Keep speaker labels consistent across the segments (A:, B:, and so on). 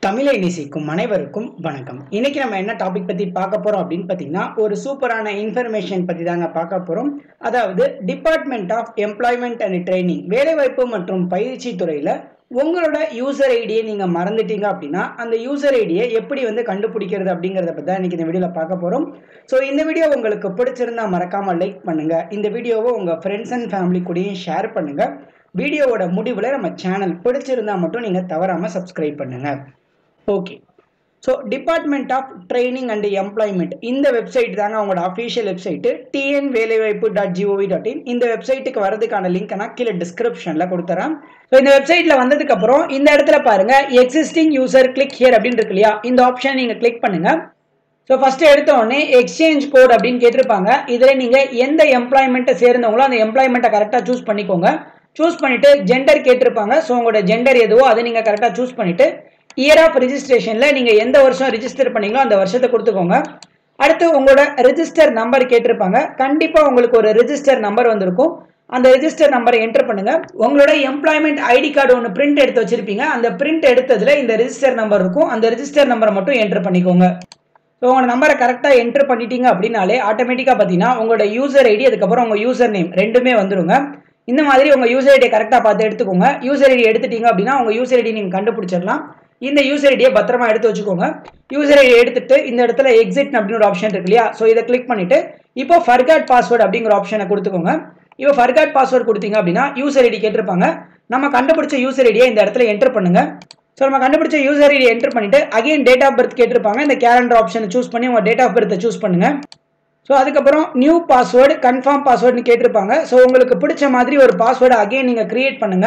A: தமிழை நேசிக்கும் அனைவருக்கும் வணக்கம் இன்னைக்கு நம்ம என்ன டாபிக் பத்தி பார்க்க போறோம் அப்படின்னு பார்த்தீங்கன்னா ஒரு சூப்பரான இன்ஃபர்மேஷன் பத்தி தாங்க பார்க்க போறோம் அதாவது department of employment and training வேலைவாய்ப்பு மற்றும் பயிற்சி துறையில உங்களோட யூசர் ஐடியை நீங்க மறந்துட்டீங்க அப்படின்னா அந்த யூசர் ஐடியை எப்படி வந்து கண்டுபிடிக்கிறது அப்படிங்கறத பத்தி தான் இன்னைக்கு இந்த வீடியோல பார்க்க போறோம் ஸோ இந்த வீடியோ உங்களுக்கு பிடிச்சிருந்தா மறக்காம லைக் பண்ணுங்க இந்த வீடியோவை உங்க ஃப்ரெண்ட்ஸ் அண்ட் ஃபேமிலி கூடயும் ஷேர் பண்ணுங்க வீடியோவோட முடிவில் நம்ம சேனல் பிடிச்சிருந்தா மட்டும் நீங்கள் தவறாமல் சப்ஸ்கிரைப் பண்ணுங்க okay so department of training and employment இந்த வெப்சைட் தாங்க அவங்களோட அஃபீஷியல் வெப்சைட்டு டிஎன் வேலைவாய்ப்பு டாட் ஜிஓவி டாட் இன் இந்த வெப்சைட்டுக்கு வரதுக்கான லிங்க் நான் கீழே டிஸ்கிரிப்ஷனில் கொடுத்துறேன் ஸோ இந்த வெப்சைட்டில் வந்ததுக்கப்புறம் இந்த இடத்துல பாருங்க எக்ஸிஸ்டிங் யூசர் கிளிக் ஹியர் அப்படின்னு இருக்கு இல்லையா இந்த ஆப்ஷன் நீங்கள் கிளிக் பண்ணுங்க ஸோ ஃபர்ஸ்ட் எடுத்த உடனே எக்ஸ்சேஞ்ச் கோட் அப்படின்னு கேட்டிருப்பாங்க இதில் நீங்கள் எந்த எம்ப்ளாய்மெண்ட்டை சேர்ந்தவங்களோ அந்த எம்ப்ளாய்மெண்ட்டை கரெக்டாக சூஸ் பண்ணிக்கோங்க சூஸ் பண்ணிட்டு ஜெண்டர் கேட்டிருப்பாங்க ஸோ உங்களோட ஜெண்டர் எதுவோ அதை நீங்கள் கரெக்டாக சூஸ் பண்ணிட்டு இயர் ஆஃப் ரிஜிஸ்ட்ரேஷனில் நீங்கள் எந்த வருஷம் ரிஜிஸ்டர் பண்ணீங்களோ அந்த வருஷத்தை கொடுத்துக்கோங்க அடுத்து உங்களோட ரிஜிஸ்டர் நம்பர் கேட்டிருப்பாங்க கண்டிப்பாக உங்களுக்கு ஒரு ரிஜிஸ்டர் நம்பர் வந்திருக்கும் அந்த ரெஜிஸ்டர் நம்பரை என்டர் பண்ணுங்க உங்களோட எம்ப்ளாய்மெண்ட் ஐடி கார்டு ஒன்று பிரிண்ட் எடுத்து வச்சிருப்பீங்க அந்த பிரிண்ட் எடுத்ததுல இந்த ரெஜிஸ்டர் நம்பர் இருக்கும் அந்த ரெஜிஸ்டர் நம்பரை மட்டும் என்டர் பண்ணிக்கோங்க ஸோ உங்களோட நம்பரை கரெக்டாக என்டர் பண்ணிட்டீங்க அப்படின்னாலே ஆட்டோமேட்டிக்காக பார்த்தீங்கன்னா உங்களோட யூசர் ஐடி அதுக்கப்புறம் உங்கள் யூசர் நேம் ரெண்டுமே வந்துருங்க இந்த மாதிரி உங்கள் யூசர் ஐடியை கரெக்டாக பார்த்து எடுத்துக்கோங்க யூசர் ஐடி எடுத்துட்டீங்க அப்படின்னா உங்கள் யூசர் ஐடி நீங்கள் கண்டுபிடிச்சிடலாம் இந்த யூசர் ஐடியை பத்திரமா எடுத்து வச்சுக்கோங்க யூசர் ஐடி எடுத்துட்டு இந்த இடத்துல எக்ஸிட் அப்படின்னு ஒரு ஆப்ஷன் இருக்கு இல்லையா ஸோ இதை கிளிக் பண்ணிட்டு இப்போ ஃபர்காட் பாஸ்வேர்டு அப்படிங்கிற ஆப்ஷனை கொடுத்துக்கோங்க இப்போ ஃபர்காட் பாஸ்வேர்டு கொடுத்தீங்க அப்படின்னா யூசர் ஐடி கேட்டிருப்பாங்க நம்ம கண்டுபிடிச்ச யூசர் ஐடியை இந்த இடத்துல என்டர் பண்ணுங்க ஸோ நம்ம கண்டுபிடிச்ச யூசர் ஐடி என்டர் பண்ணிட்டு அகைன் டேட் ஆஃப் பர்த் கேட்டிருப்பாங்க இந்த கேலண்டர் ஆப்ஷனை சூஸ் பண்ணி உங்கள் டேட் ஆஃப் பர்த்தை சூஸ் பண்ணுங்க ஸோ அதுக்கப்புறம் நியூ பாஸ்வேர்டு கன்ஃபார்ம் பாஸ்வேர்டுன்னு கேட்டிருப்பாங்க ஸோ உங்களுக்கு பிடிச்ச மாதிரி ஒரு பாஸ்வேர்டு அகைன் நீங்கள் கிரியேட் பண்ணுங்க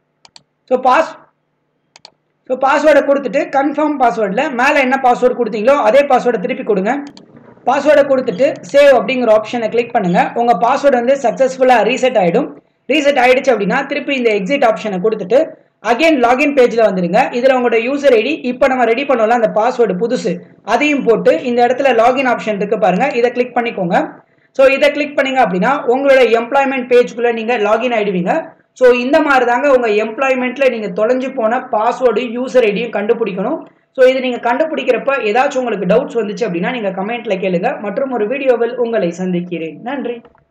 A: ஸோ பாஸ் ஸோ பாஸ்வேர்டை கொடுத்துட்டு கன்ஃபார்ம் பாஸ்வேர்டில் மேலே என்ன பாஸ்வேர்டு கொடுத்தீங்களோ அதே பாஸ்வேர்டை திருப்பி கொடுங்க பாஸ்வேர்டை கொடுத்துட்டு சேவ் அப்படிங்கிற ஆப்ஷனை கிளிக் பண்ணுங்க உங்கள் பாஸ்வேர்டு வந்து சக்ஸஸ்ஃபுல்லாக ரீசெட் ஆகிடும் ரீசெட் ஆயிடுச்சு அப்படின்னா திருப்பி இந்த எக்ஸிட் ஆப்ஷனை கொடுத்துட்டு அகைன் லாகின் பேஜில் வந்துருங்க இதில் உங்களோட யூசர் ஐடி இப்போ நம்ம ரெடி பண்ணோம்ல அந்த பாஸ்வேர்டு புதுசு அதையும் போட்டு இந்த இடத்துல லாகின் ஆப்ஷன் இருக்கு பாருங்க இதை கிளிக் பண்ணிக்கோங்க ஸோ இதை கிளிக் பண்ணீங்க அப்படின்னா உங்களோட எம்ப்ளாய்மெண்ட் பேஜ்குள்ளே நீங்கள் லாகின் ஆகிடுவீங்க ஸோ இந்த மாதிரி தாங்க உங்கள் எம்ப்ளாய்மெண்ட்டில் நீங்கள் தொலைஞ்சு போன பாஸ்வேர்டு யூசர் ஐடியும் கண்டுபிடிக்கணும் ஸோ இது நீங்கள் கண்டுபிடிக்கிறப்ப ஏதாச்சும் உங்களுக்கு டவுட்ஸ் வந்துச்சு அப்படின்னா நீங்கள் கமெண்ட்டில் கேளுங்க மற்றும் ஒரு வீடியோவில் உங்களை சந்திக்கிறேன் நன்றி